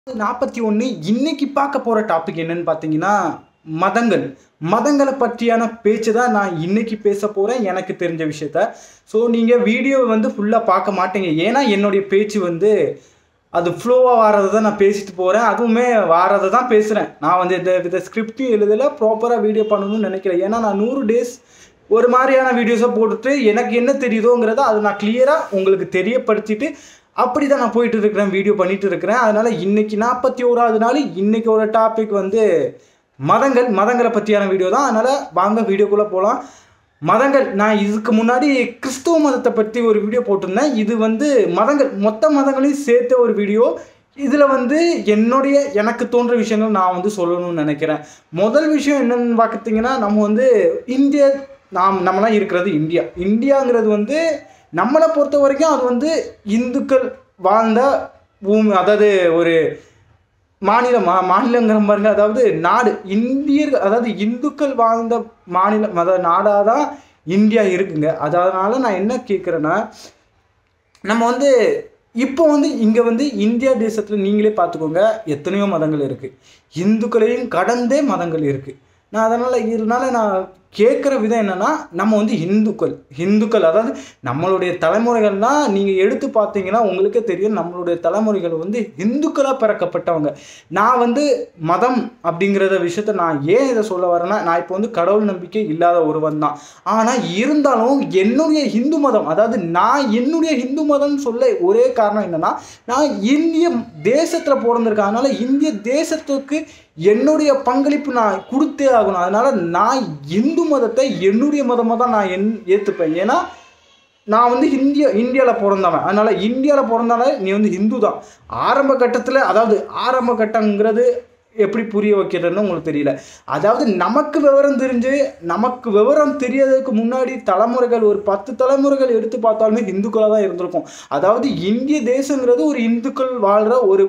நாற்பத்தி ஒன்று இன்னைக்கு பார்க்க போகிற டாபிக் என்னன்னு பார்த்தீங்கன்னா மதங்கள் மதங்களை பற்றியான பேச்சு தான் நான் இன்னைக்கு பேச போகிறேன் எனக்கு தெரிஞ்ச விஷயத்த ஸோ நீங்கள் வீடியோ வந்து ஃபுல்லாக பார்க்க மாட்டீங்க ஏன்னா என்னுடைய பேச்சு வந்து அது ஃப்ளோவாக வாரதை தான் நான் பேசிட்டு போகிறேன் அதுவுமே வாரதை தான் பேசுகிறேன் நான் வந்து இந்த வித ஸ்கிரிப்டையும் எழுதலை ப்ராப்பராக வீடியோ பண்ணணும்னு நினைக்கிறேன் ஏன்னா நான் நூறு டேஸ் ஒரு மாதிரியான வீடியோஸை போட்டுட்டு எனக்கு என்ன தெரியுதோங்கிறத அதை நான் கிளியராக உங்களுக்கு தெரியப்படுத்திட்டு அப்படி தான் நான் போயிட்டு இருக்கிறேன் வீடியோ பண்ணிட்டு இருக்கிறேன் அதனால இன்னைக்கு நாற்பத்தி ஓராவது நாள் இன்னைக்கு ஒரு டாபிக் வந்து மதங்கள் மதங்களை பற்றியான வீடியோ தான் அதனால வாங்க வீடியோக்குள்ளே போகலாம் மதங்கள் நான் இதுக்கு முன்னாடி கிறிஸ்துவ மதத்தை பற்றி ஒரு வீடியோ போட்டிருந்தேன் இது வந்து மதங்கள் மொத்த மதங்களையும் சேர்த்த ஒரு வீடியோ இதில் வந்து என்னுடைய எனக்கு தோன்ற விஷயங்கள் நான் வந்து சொல்லணும்னு நினைக்கிறேன் முதல் விஷயம் என்னன்னு பார்த்தீங்கன்னா நம்ம வந்து இந்திய நாம் நம்மலாம் இருக்கிறது இந்தியா இந்தியாங்கிறது வந்து நம்மளை பொறுத்த வரைக்கும் அது வந்து இந்துக்கள் வாழ்ந்த பூமி அதாவது ஒரு மாநிலம் மா மாநிலங்கிற பாருங்க அதாவது நாடு இந்தியர் அதாவது இந்துக்கள் வாழ்ந்த மாநிலம் அதாவது நாடாக தான் இந்தியா இருக்குங்க அதனால நான் என்ன கேட்குறேன்னா நம்ம வந்து இப்போ வந்து இங்கே வந்து இந்தியா தேசத்தில் நீங்களே பார்த்துக்கோங்க எத்தனையோ மதங்கள் இருக்குது இந்துக்களையும் கடந்தே மதங்கள் இருக்குது நான் அதனால் இதனால நான் கேட்குற விதம் என்னென்னா நம்ம வந்து இந்துக்கள் இந்துக்கள் அதாவது நம்மளுடைய தலைமுறைகள்லாம் நீங்கள் எடுத்து பார்த்தீங்கன்னா உங்களுக்கே தெரியும் நம்மளுடைய தலைமுறைகள் வந்து இந்துக்களாக பிறக்கப்பட்டவங்க நான் வந்து மதம் அப்படிங்கிறத விஷயத்த நான் ஏன் இதை சொல்ல வரேன்னா நான் இப்போ வந்து கடவுள் நம்பிக்கை இல்லாத ஒருவன் தான் ஆனால் இருந்தாலும் என்னுடைய இந்து மதம் அதாவது நான் என்னுடைய இந்து மதம்னு சொல்ல ஒரே காரணம் என்னென்னா நான் இந்திய தேசத்தில் பிறந்திருக்கேன் அதனால் இந்திய தேசத்துக்கு என்னுடைய பங்களிப்பு நான் கொடுத்தே ஆகணும் அதனால் நான் இந்து மதத்தை என்னுடைய மதமாக தான் நான் என் ஏற்றுப்பேன் ஏன்னா நான் வந்து இந்திய இந்தியாவில் பிறந்தவன் அதனால் இந்தியாவில் பிறந்தாலே நீ வந்து ஹிந்து தான் ஆரம்ப கட்டத்தில் அதாவது ஆரம்ப கட்டங்கிறது எப்படி புரிய வைக்கிறதுன்னு உங்களுக்கு தெரியல அதாவது நமக்கு விவரம் தெரிஞ்சு நமக்கு விவரம் தெரியாததுக்கு முன்னாடி தலைமுறைகள் ஒரு பத்து தலைமுறைகள் எடுத்து பார்த்தாலுமே இந்துக்களாக தான் இருந்திருக்கும் அதாவது இந்திய தேசங்கிறது ஒரு இந்துக்கள் வாழ்கிற ஒரு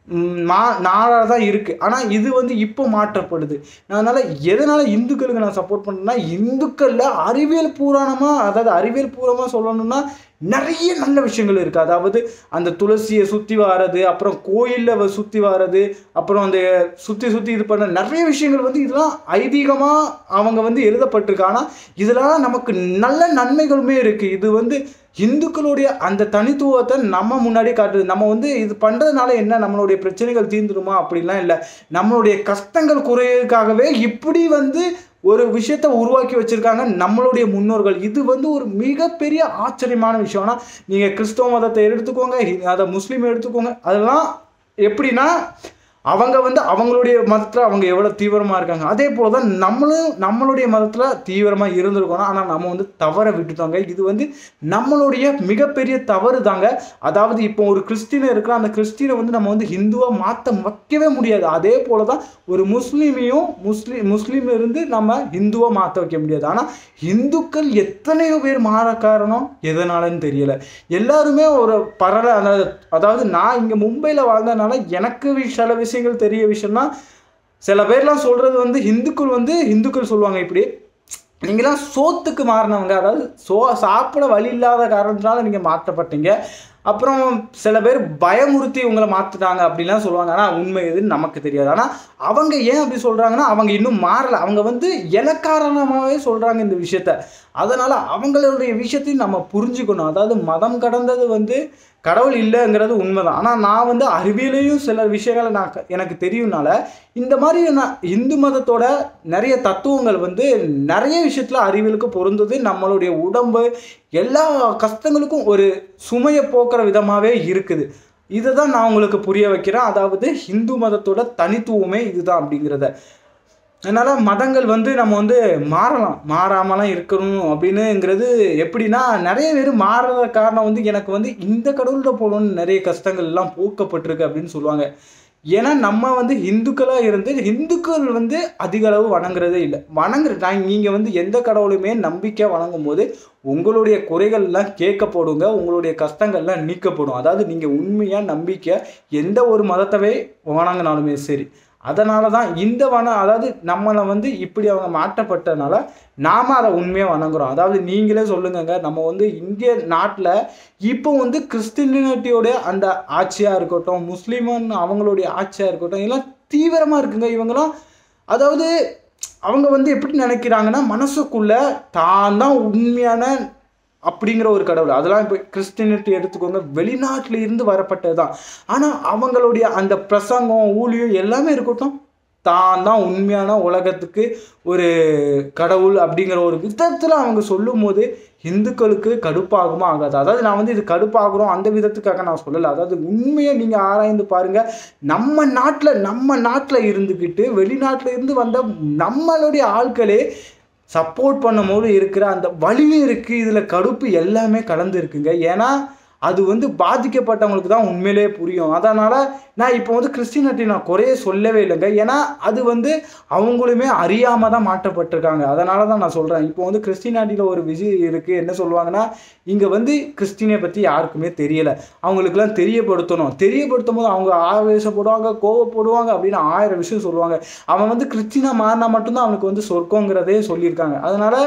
மா நாடாக தான் இருக்குது ஆனால் இது வந்து இப்போ மாற்றப்படுது அதனால் எதனால் இந்துக்களுக்கு நான் சப்போர்ட் பண்ணுறேன்னா இந்துக்களில் அறிவியல் பூராணமாக அதாவது அறிவியல் பூர்வமாக சொல்லணும்னா நிறைய நல்ல விஷயங்கள் இருக்குது அதாவது அந்த துளசியை சுற்றி வாரது அப்புறம் கோயிலில் சுற்றி வாரது அப்புறம் அந்த சுற்றி சுற்றி இது பண்ண நிறைய விஷயங்கள் வந்து இதெல்லாம் ஐதீகமாக அவங்க வந்து எழுதப்பட்டிருக்கு ஆனால் இதெல்லாம் நமக்கு நல்ல நன்மைகளுமே இருக்குது இது வந்து இந்துக்களுடைய அந்த தனித்துவத்தை நம்ம முன்னாடி காட்டுது நம்ம வந்து இது பண்ணுறதுனால என்ன நம்மளுடைய பிரச்சனைகள் தீர்ந்துருமா அப்படிலாம் இல்லை நம்மளுடைய கஷ்டங்கள் குறையதுக்காகவே இப்படி வந்து ஒரு விஷயத்தை உருவாக்கி வச்சுருக்காங்க நம்மளுடைய முன்னோர்கள் இது வந்து ஒரு மிகப்பெரிய ஆச்சரியமான விஷயம் ஆனால் நீங்கள் கிறிஸ்தவ மதத்தை எடுத்துக்கோங்க அதை முஸ்லீம் எடுத்துக்கோங்க அதெல்லாம் எப்படின்னா அவங்க வந்து அவங்களுடைய மதத்தில் அவங்க எவ்வளோ தீவிரமாக இருக்காங்க அதே போல் தான் நம்மளும் நம்மளுடைய மதத்தில் தீவிரமாக இருந்திருக்கணும் ஆனால் நம்ம வந்து தவற விட்டுட்டோங்க இது வந்து நம்மளுடைய மிகப்பெரிய தவறு தாங்க அதாவது இப்போ ஒரு கிறிஸ்டினை இருக்கிற அந்த கிறிஸ்டினை வந்து நம்ம வந்து ஹிந்துவாக மாற்ற வைக்கவே முடியாது அதே போல் தான் ஒரு முஸ்லீமையும் முஸ்லீம் முஸ்லீம் இருந்து நம்ம ஹிந்துவாக மாற்ற வைக்க முடியாது ஆனால் இந்துக்கள் எத்தனையோ பேர் மாற காரணம் எதனாலன்னு தெரியல எல்லாருமே ஒரு பரல அதாவது நான் இங்கே மும்பையில் வாழ்ந்ததுனால எனக்கு சில விஷயம் விஷயங்கள் தெரிய விஷயம்னா சில பேர்லாம் சொல்கிறது வந்து இந்துக்கள் வந்து இந்துக்கள் சொல்லுவாங்க இப்படி நீங்களாம் சோத்துக்கு மாறினவங்க அதாவது சோ சாப்பிட வழி இல்லாத காரணத்தினால நீங்கள் மாற்றப்பட்டீங்க அப்புறம் சில பேர் பயமுறுத்தி உங்களை மாற்றிட்டாங்க அப்படின்லாம் சொல்லுவாங்க ஆனால் உண்மை எதுன்னு நமக்கு தெரியாது ஆனால் அவங்க ஏன் அப்படி சொல்கிறாங்கன்னா அவங்க இன்னும் மாறலை அவங்க வந்து இலக்காரணமாகவே சொல்கிறாங்க இந்த விஷயத்த அதனால் அவங்களுடைய விஷயத்தையும் நம்ம புரிஞ்சுக்கணும் அதாவது மதம் கடந்தது வந்து கடவுள் இல்லைங்கிறது உண்மைதான் ஆனால் நான் வந்து அறிவியலையும் சில விஷயங்களை நான் எனக்கு தெரியும்னால இந்த மாதிரி நான் இந்து மதத்தோட நிறைய தத்துவங்கள் வந்து நிறைய விஷயத்தில் அறிவியலுக்கு பொருந்தது நம்மளுடைய உடம்பு எல்லா கஷ்டங்களுக்கும் ஒரு சுமையை போக்குற விதமாகவே இருக்குது இதை தான் நான் உங்களுக்கு புரிய வைக்கிறேன் அதாவது இந்து மதத்தோட தனித்துவமே இதுதான் அப்படிங்கிறத அதனால் மதங்கள் வந்து நம்ம வந்து மாறலாம் மாறாமலாம் இருக்கணும் அப்படின்னுங்கிறது எப்படின்னா நிறைய பேர் மாறுற காரணம் வந்து எனக்கு வந்து இந்த கடவுள்கிட்ட போகணும்னு நிறைய கஷ்டங்கள்லாம் போக்கப்பட்டிருக்கு அப்படின்னு சொல்லுவாங்க ஏன்னா நம்ம வந்து இந்துக்களாக இருந்து இந்துக்கள் வந்து அதிக அளவு வணங்குறதே இல்லை வணங்குற நீங்கள் வந்து எந்த கடவுளையுமே நம்பிக்கை வணங்கும் போது உங்களுடைய குறைகள்லாம் கேட்கப்படுங்க உங்களுடைய கஷ்டங்கள்லாம் நீக்கப்படும் அதாவது நீங்கள் உண்மையாக நம்பிக்கை எந்த ஒரு மதத்தவே வணங்கினாலுமே சரி அதனால தான் இந்த வன அதாவது நம்மளை வந்து இப்படி அவங்க மாற்றப்பட்டனால நாம் அதை உண்மையாக வணங்குறோம் அதாவது நீங்களே சொல்லுங்கங்க நம்ம வந்து இந்திய நாட்டில் இப்போ வந்து கிறிஸ்டினிட்டியோட அந்த ஆட்சியாக இருக்கட்டும் முஸ்லீமன் அவங்களுடைய ஆட்சியாக இருக்கட்டும் எல்லாம் தீவிரமாக இருக்குங்க இவங்கெல்லாம் அதாவது அவங்க வந்து எப்படி நினைக்கிறாங்கன்னா மனசுக்குள்ள தான் தான் உண்மையான அப்படிங்கிற ஒரு கடவுள் அதெல்லாம் இப்போ கிறிஸ்டினிட்டி எடுத்துக்கோங்க வெளிநாட்டில் இருந்து வரப்பட்டது தான் ஆனால் அவங்களுடைய அந்த பிரசங்கம் ஊழியம் எல்லாமே இருக்கட்டும் தான் தான் உண்மையான உலகத்துக்கு ஒரு கடவுள் அப்படிங்கிற ஒரு விதத்தில் அவங்க சொல்லும் போது இந்துக்களுக்கு கடுப்பாகுமா ஆகாது அதாவது நான் வந்து இது கடுப்பாகிறோம் அந்த விதத்துக்காக நான் சொல்லலை அதாவது உண்மையை நீங்கள் ஆராய்ந்து பாருங்கள் நம்ம நாட்டில் நம்ம நாட்டில் இருந்துக்கிட்டு வெளிநாட்டில் இருந்து வந்த நம்மளுடைய ஆட்களே சப்போர்ட் பண்ணும்போது இருக்கிற அந்த வலிமை இருக்குது இதில் கடுப்பு எல்லாமே கலந்து இருக்குங்க ஏன்னா அது வந்து பாதிக்கப்பட்டவங்களுக்கு தான் உண்மையிலேயே புரியும் அதனால் நான் இப்போ வந்து கிறிஸ்டினிட்டி நான் குறைய சொல்லவே இல்லைங்க ஏன்னா அது வந்து அவங்களுமே அறியாமல் தான் மாற்றப்பட்டிருக்காங்க அதனால தான் நான் சொல்கிறேன் இப்போ வந்து கிறிஸ்டினாட்டியில் ஒரு விஷயம் இருக்குது என்ன சொல்லுவாங்கன்னா இங்கே வந்து கிறிஸ்டினை பற்றி யாருக்குமே தெரியலை அவங்களுக்குலாம் தெரியப்படுத்தணும் தெரியப்படுத்தும் போது அவங்க ஆவேசப்படுவாங்க கோவப்படுவாங்க அப்படின்னு ஆயிரம் விஷயம் சொல்லுவாங்க அவன் வந்து கிறிஸ்டினா மாறினா மட்டும்தான் அவனுக்கு வந்து சொர்க்கங்கிறதே சொல்லியிருக்காங்க அதனால்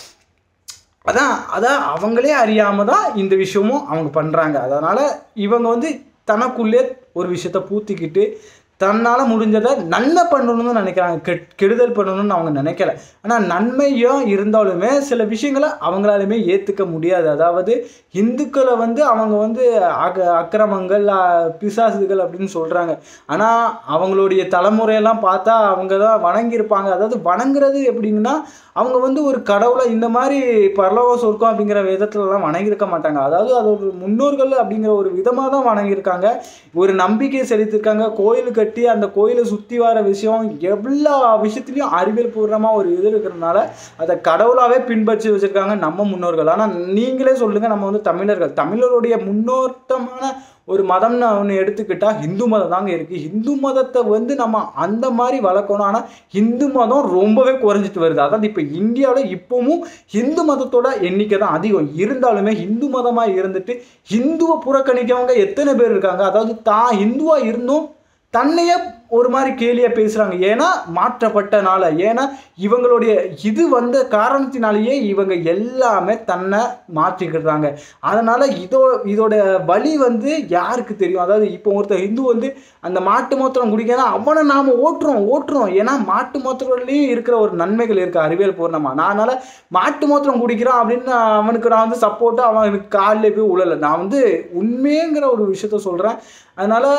அதான் அதான் அவங்களே அறியாமல் தான் இந்த விஷயமும் அவங்க பண்ணுறாங்க அதனால் இவங்க வந்து தனக்குள்ளே ஒரு விஷயத்த பூத்திக்கிட்டு தன்னால் முடிஞ்சதை நன்மை பண்ணணும்னு நினைக்கிறாங்க கெட் கெடுதல் பண்ணணும்னு அவங்க நினைக்கல ஆனால் நன்மையும் இருந்தாலுமே சில விஷயங்களை அவங்களாலுமே ஏற்றுக்க முடியாது அதாவது இந்துக்களை வந்து அவங்க வந்து அக அக்கிரமங்கள் அ, பிசாசுகள் அப்படின்னு சொல்கிறாங்க ஆனால் அவங்களுடைய தலைமுறையெல்லாம் பார்த்தா அவங்க தான் வணங்கியிருப்பாங்க அதாவது வணங்குறது எப்படிங்கன்னா அவங்க வந்து ஒரு கடவுளை இந்த மாதிரி பரலோக சொர்க்கம் அப்படிங்கிற விதத்துலலாம் வணங்கியிருக்க மாட்டாங்க அதாவது அது ஒரு முன்னோர்கள் அப்படிங்கிற ஒரு விதமாக தான் வணங்கியிருக்காங்க ஒரு நம்பிக்கை செலுத்திருக்காங்க கோயில் கட்டி அந்த கோயிலை சுற்றி வர விஷயம் எல்லா விஷயத்துலையும் அறிவியல் பூர்வமாக ஒரு இது இருக்கிறதுனால அதை கடவுளாகவே பின்பற்றி வச்சுருக்காங்க நம்ம முன்னோர்கள் ஆனால் நீங்களே சொல்லுங்கள் நம்ம வந்து தமிழர்கள் தமிழருடைய முன்னோட்டமான ஒரு மதம்னு ஒன்று எடுத்துக்கிட்டால் ஹிந்து மதம் தாங்க இருக்குது ஹிந்து மதத்தை வந்து நம்ம அந்த மாதிரி வளர்க்கணும் ஆனால் ஹிந்து மதம் ரொம்பவே குறைஞ்சிட்டு வருது அதாவது இப்போ இந்தியாவில் இப்போவும் ஹிந்து மதத்தோட எண்ணிக்கை தான் அதிகம் இருந்தாலுமே ஹிந்து மதமாக இருந்துட்டு ஹிந்துவை புறக்கணிக்கவங்க எத்தனை பேர் இருக்காங்க அதாவது தான் ஹிந்துவாக இருந்தும் தன்னையே ஒரு மாதிரி கேலியாக பேசுகிறாங்க ஏன்னா மாற்றப்பட்டனால ஏன்னா இவங்களுடைய இது வந்த காரணத்தினாலேயே இவங்க எல்லாமே தன்னை மாற்றிக்கிடுறாங்க அதனால் இதோ இதோட வழி வந்து யாருக்கு தெரியும் அதாவது இப்போ ஒருத்தர் இந்து வந்து அந்த மாட்டு மூத்திரம் குடிக்கனா அவனை நாம் ஓட்டுறோம் ஓட்டுறோம் ஏன்னா மாட்டு மூத்திரத்துலேயும் இருக்கிற ஒரு நன்மைகள் இருக்குது அறிவியல் பூர்ணமாக நான் அதனால் மாட்டு மூத்திரம் குடிக்கிறான் அப்படின்னு நான் அவனுக்கு நான் வந்து சப்போர்ட்டாக அவனுக்கு காலில் போய் உழலை நான் வந்து உண்மைங்கிற ஒரு விஷயத்த சொல்கிறேன் அதனால்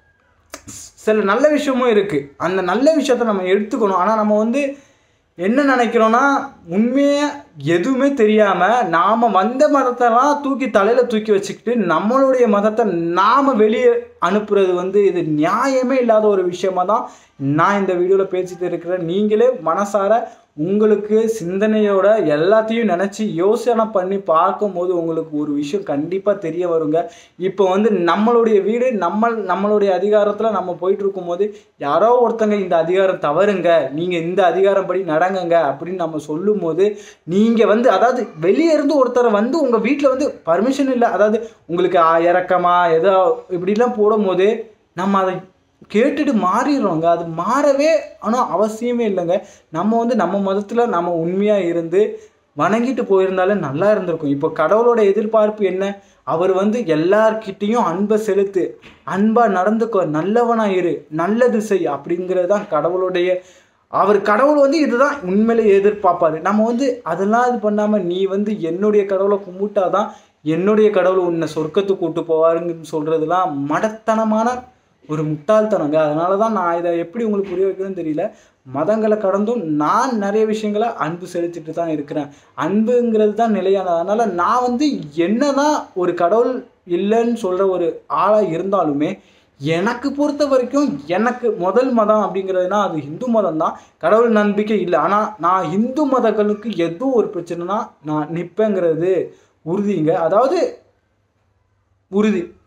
சில நல்ல விஷயமும் இருக்குது அந்த நல்ல விஷயத்த நம்ம எடுத்துக்கணும் ஆனால் நம்ம வந்து என்ன நினைக்கிறோன்னா உண்மையாக எதுவுமே தெரியாமல் நாம் வந்த மதத்தெல்லாம் தூக்கி தலையில் தூக்கி வச்சுக்கிட்டு நம்மளுடைய மதத்தை நாம் வெளியே அனுப்புறது வந்து இது நியாயமே இல்லாத ஒரு விஷயமா தான் நான் இந்த வீடியோவில் பேசிட்டு இருக்கிறேன் நீங்களே மனசார உங்களுக்கு சிந்தனையோட எல்லாத்தையும் நினச்சி யோசனை பண்ணி பார்க்கும்போது உங்களுக்கு ஒரு விஷயம் கண்டிப்பாக தெரிய வருங்க இப்போ வந்து நம்மளுடைய வீடு நம்ம நம்மளுடைய அதிகாரத்தில் நம்ம போயிட்டு இருக்கும்போது யாரோ ஒருத்தங்க இந்த அதிகாரம் தவறுங்க நீங்கள் இந்த அதிகாரம் படி நடங்குங்க அப்படின்னு நம்ம சொல்லும்போது நீங்கள் வந்து அதாவது வெளியே இருந்து ஒருத்தரை வந்து உங்கள் வீட்டில் வந்து பர்மிஷன் இல்லை அதாவது உங்களுக்கு ஆ, இறக்கமா ஏதோ இப்படிலாம் போடும்போது நம்ம அதை கேட்டுட்டு மாறிடுறோங்க அது மாறவே ஆனால் அவசியமே இல்லைங்க நம்ம வந்து நம்ம மதத்தில் நம்ம உண்மையாக இருந்து வணங்கிட்டு போயிருந்தாலே நல்லா இருந்திருக்கும் இப்போ கடவுளோட எதிர்பார்ப்பு என்ன அவர் வந்து எல்லார்கிட்டேயும் அன்பை செலுத்து அன்பாக நடந்துக்கோ நல்லவனா இரு நல்லது செய் அப்படிங்கிறது தான் கடவுளுடைய அவர் கடவுள் வந்து இதுதான் உண்மையிலே எதிர்பார்ப்பாரு நம்ம வந்து அதெல்லாம் இது பண்ணாமல் நீ வந்து என்னுடைய கடவுளை கும்பிட்டாதான் என்னுடைய கடவுள் உன்னை சொர்க்கத்துக்கு கூட்டு போவாருங்கன்னு சொல்கிறதுலாம் மடத்தனமான ஒரு முட்டாள்தனங்க அதனால தான் நான் இதை எப்படி உங்களுக்கு புரிய வைக்கிறதுன்னு தெரியல மதங்களை கடந்தும் நான் நிறைய விஷயங்களை அன்பு செலுத்திட்டு தான் இருக்கிறேன் அன்புங்கிறது தான் நிலையானது அதனால் நான் வந்து என்னதான் ஒரு கடவுள் இல்லைன்னு சொல்கிற ஒரு ஆளாக இருந்தாலுமே எனக்கு பொறுத்த வரைக்கும் எனக்கு முதல் மதம் அப்படிங்கிறதுனா அது இந்து மதம் தான் கடவுள் நம்பிக்கை இல்லை ஆனால் நான் இந்து மதங்களுக்கு எதுவும் ஒரு பிரச்சனைனா நான் நிற்பேங்கிறது உறுதிங்க அதாவது உறுதி